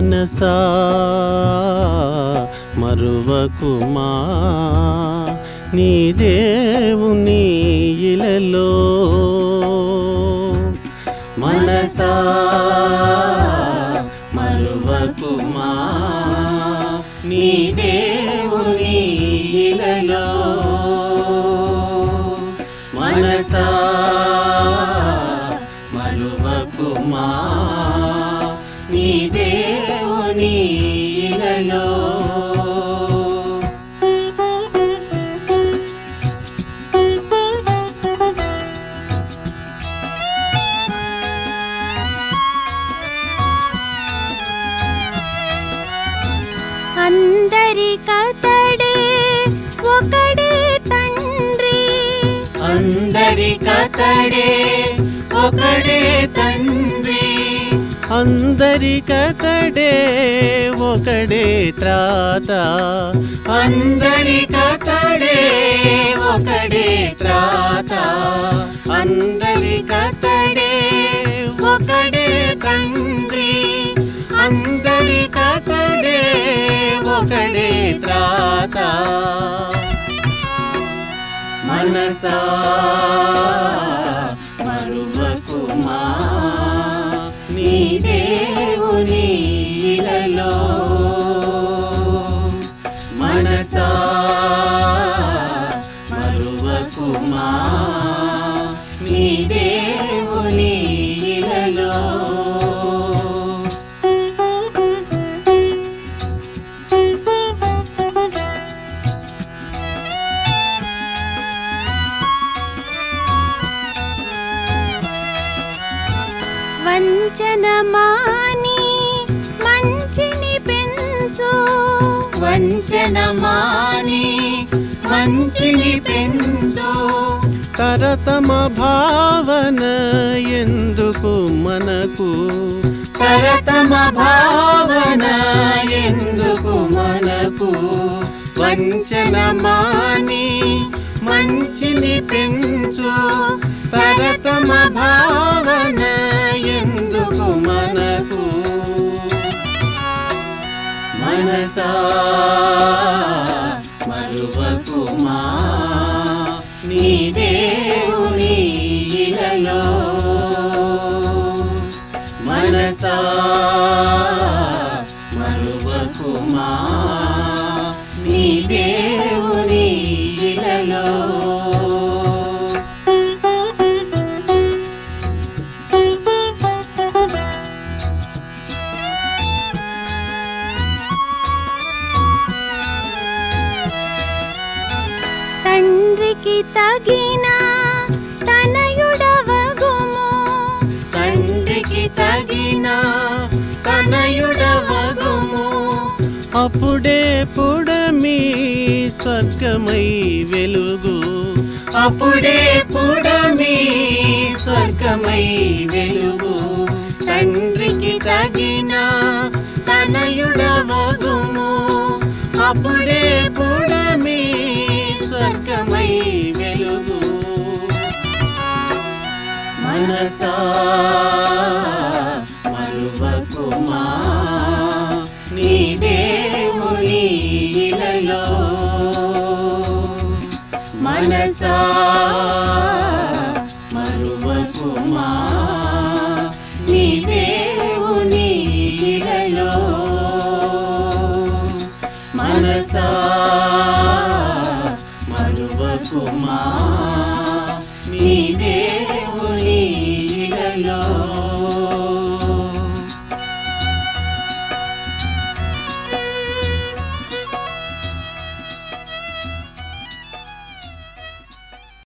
మనసా మరువకుమా నీ దేవుని ఇలలో మనసా మరువకుమా నీ దేవుని ఇలలో మనసా మరువకుమా నీ దేవుని ఇలలో అందరికతడే ఒకడే తండ్రి అందరికతడే ఒకడే తండ్రి అందరికతడే ఒకడే త్రాత అందరికతడే ఒకడే త్రాత అందరికతడే ఒకడే తండ్రి అందరికతడే ఒకడే త్రాత మనసా మరువకుమా నీ దేవుని ఇలలో మనసా మరువకుమా నీ దేవుని ఇలలో వంచన మాని మంచిని పెంచు వంచన మాని మంచిని పెంచు తరతమ భావన ఎందుకు మనకు తరతమ భావన ఎందుకు మనకు వంచన మాని మంచిని పెంచు తరతమ భావన ఎందుకు మనకు మనసా మరువకుమా నీ దేవుని ఇలలో మనసా మరువకుమా నీ దేవుని ఇలలో తండ్రికి తగిన తనయుడవగుము తండ్రికి తగిన తనయుడవగుము అప్పుడే పుడమి స్వర్గమై వెలుగు అప్పుడే పుడమి స్వర్గమై వెలుగు తండ్రికి తగిన తనయుడవగుము అప్పుడే పుడమి స్వర్గమై వెలుగు మనసా మరువకుమా నీ దేవుని ఇలలో మనసా మరువకుమా నీ దేవుని ఇలలో మనసా మరువకుమా నీ దేవుని ఇలలో